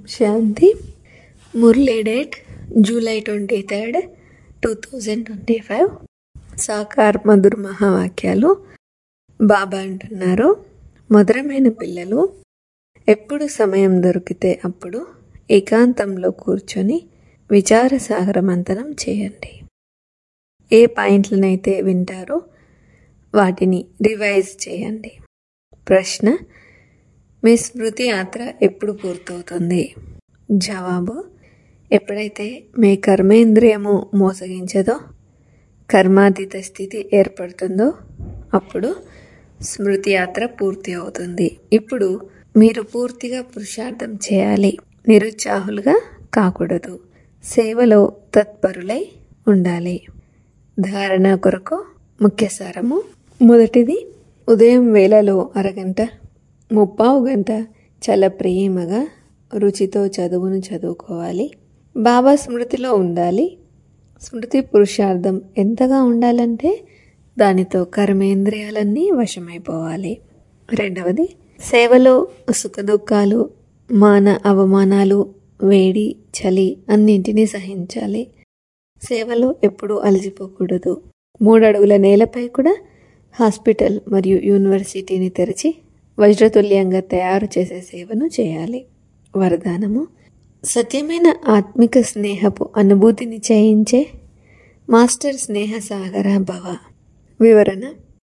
శాంతి Murali date July twenty third two thousand twenty five సాకార్ మధుర్ మహావాక్యాలు బాబా అంటున్నారు మధురమైన పిల్లలు ఎప్పుడు సమయం దొరికితే అప్పుడు ఏకాంతంలో కూర్చొని విచార సాగరమంతనం చేయండి ఏ పాయింట్లనైతే వింటారో వాటిని రివైజ్ చేయండి ప్రశ్న మీ స్మృతి యాత్ర ఎప్పుడు పూర్తవుతుంది జవాబు ఎప్పుడైతే మీ కర్మేంద్రియము మోసగించదో కర్మాతీత స్థితి ఏర్పడుతుందో అప్పుడు స్మృతి యాత్ర పూర్తి అవుతుంది ఇప్పుడు మీరు పూర్తిగా పురుషార్థం చేయాలి నిరుత్సాహులుగా కాకూడదు సేవలో తత్పరులై ఉండాలి ధారణ కొరకు ముఖ్య సారము మొదటిది ఉదయం వేళలో అరగంట ముప్పావు గంట చాలా ప్రేమగా రుచితో చదువును చదువుకోవాలి బాబా స్మృతిలో ఉండాలి స్మృతి పురుషార్థం ఎంతగా ఉండాలంటే దానితో కర్మేంద్రియాలన్నీ వశమైపోవాలి రెండవది సేవలో సుఖదుఖాలు మాన అవమానాలు వేడి చలి అన్నింటినీ సహించాలి సేవలో ఎప్పుడూ అలసిపోకూడదు మూడు అడుగుల నేలపై కూడా హాస్పిటల్ మరియు యూనివర్సిటీని తెరిచి వజ్రతుల్యంగా తయారు చేసే సేవను చేయాలి వరదానము సత్యమైన ఆత్మిక స్నేహపు అనుభూతిని చేయించే మాస్టర్ స్నేహ సాగర భవ వివరణ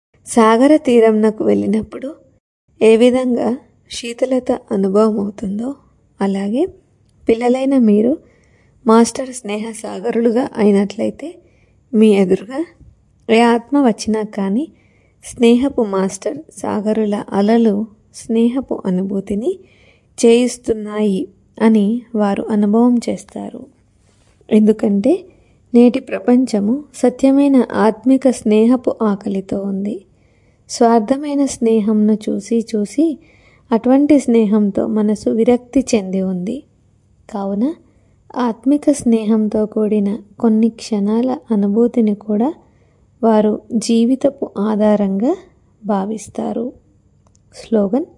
సాగర తీరంనకు వెళ్ళినప్పుడు ఏ విధంగా శీతలత అనుభవం అవుతుందో అలాగే పిల్లలైన మీరు మాస్టర్ స్నేహ సాగరులుగా అయినట్లయితే మీ ఎదురుగా ఏ ఆత్మ వచ్చినా కానీ స్నేహపు మాస్టర్ సాగరుల అలలు స్నేహపు అనుభూతిని చేయిస్తున్నాయి అని వారు అనుభవం చేస్తారు ఎందుకంటే నేటి ప్రపంచము సత్యమైన ఆత్మిక స్నేహపు ఆకలితో ఉంది స్వార్థమైన స్నేహంను చూసి చూసి అటువంటి స్నేహంతో మనసు విరక్తి చెంది ఉంది కావున ఆత్మిక స్నేహంతో కూడిన కొన్ని క్షణాల అనుభూతిని కూడా వారు జీవితపు ఆధారంగా భావిస్తారు స్లోగన్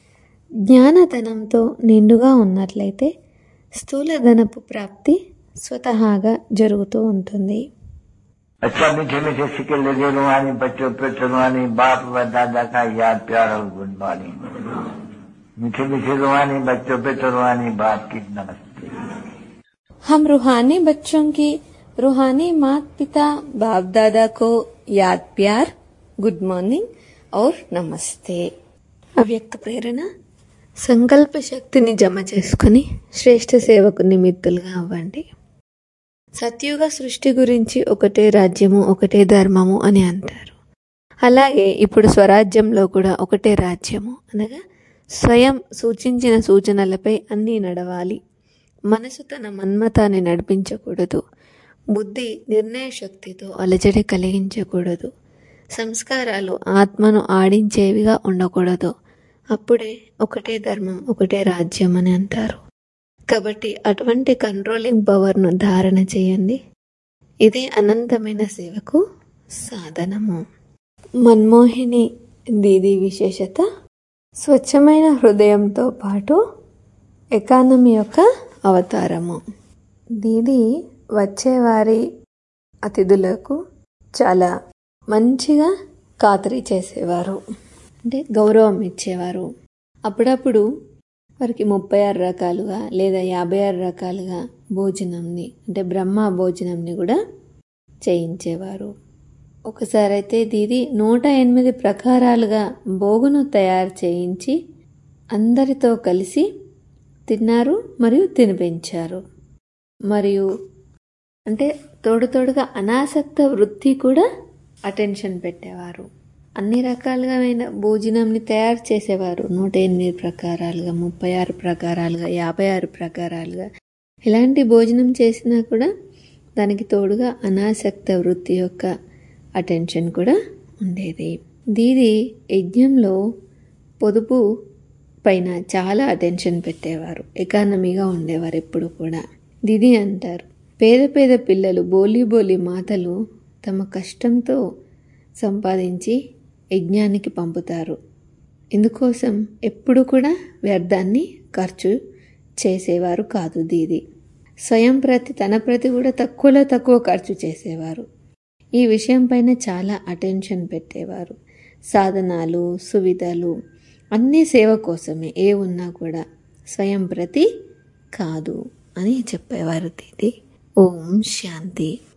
జ్ఞానధనంతో నిండుగా ఉన్నట్లయితే స్థూల ధనపు ప్రాప్తి స్వతహాగా జరుగుతూ ఉంటుంది अच्छा मीठे मीठे सिक्के लगे रुहानी बच्चों पे रुहानी बाप व दादा का याद प्यार और गुड मॉर्निंग मीठे मीठे रुहानी बच्चों पे रुहानी बाप की नमस्ते हम रूहानी बच्चों की रूहानी माता पिता बाप दादा को याद प्यार गुड मॉर्निंग और నమస్తే అవ్యక్త ప్రేరణ సంకల్ప శక్తిని జమ చేసుకుని శ్రేష్ఠ సేవకు నిమిత్తులుగా అవ్వండి సత్యుగ సృష్టి గురించి ఒకటే రాజ్యము ఒకటే ధర్మము అని అంటారు అలాగే ఇప్పుడు స్వరాజ్యంలో కూడా ఒకటే రాజ్యము అనగా స్వయం సూచించిన సూచనలపై అన్నీ నడవాలి మనసు తన మన్మతాన్ని నడిపించకూడదు బుద్ధి నిర్ణయ శక్తితో అలజడి కలిగించకూడదు సంస్కారాలు ఆత్మను ఆడించేవిగా ఉండకూడదు అప్పుడే ఒకటే ధర్మం ఒకటే రాజ్యం అని అంటారు కాబట్టి అటువంటి కంట్రోలింగ్ పవర్ను ధారణ చేయండి ఇదే అనంతమైన సేవకు సాధనము మన్మోహిని దీది విశేషత స్వచ్ఛమైన హృదయంతో పాటు ఎకానమీ యొక్క అవతారము దీది వచ్చేవారి అతిథులకు చాలా మంచిగా ఖాతరీ చేసేవారు అంటే గౌరవం ఇచ్చేవారు అప్పుడప్పుడు వారికి ముప్పై ఆరు రకాలుగా లేదా యాభై ఆరు రకాలుగా భోజనంని అంటే బ్రహ్మ భోజనంని కూడా చేయించేవారు ఒకసారి అయితే దీది నూట ఎనిమిది ప్రకారాలుగా భోగును తయారు చేయించి అందరితో కలిసి తిన్నారు మరియు తినిపించారు మరియు అంటే తోడు తోడుగా అనాసక్త వృత్తి కూడా అటెన్షన్ పెట్టేవారు అన్ని రకాలుగా భోజనంని తయారు చేసేవారు నూట ఎనిమిది ప్రకారాలుగా ముప్పై ఆరు ప్రకారాలుగా యాభై ఆరు ప్రకారాలుగా ఎలాంటి భోజనం చేసినా కూడా దానికి తోడుగా అనాసక్త వృత్తి యొక్క అటెన్షన్ కూడా ఉండేది దీది యజ్ఞంలో పొదుపు పైన చాలా అటెన్షన్ పెట్టేవారు ఎకానమీగా ఉండేవారు ఎప్పుడు కూడా దిది అంటారు పేద పేద పిల్లలు బోలి బోలి మాతలు తమ కష్టంతో సంపాదించి యజ్ఞానికి పంపుతారు ఇందుకోసం ఎప్పుడు కూడా వ్యర్థాన్ని ఖర్చు చేసేవారు కాదు దీది స్వయం ప్రతి తన ప్రతి కూడా తక్కువలో తక్కువ ఖర్చు చేసేవారు ఈ విషయం పైన చాలా అటెన్షన్ పెట్టేవారు సాధనాలు సువిధలు అన్నీ సేవ కోసమే ఏ ఉన్నా కూడా స్వయం ప్రతి కాదు అని చెప్పేవారు దీది ఓం శాంతి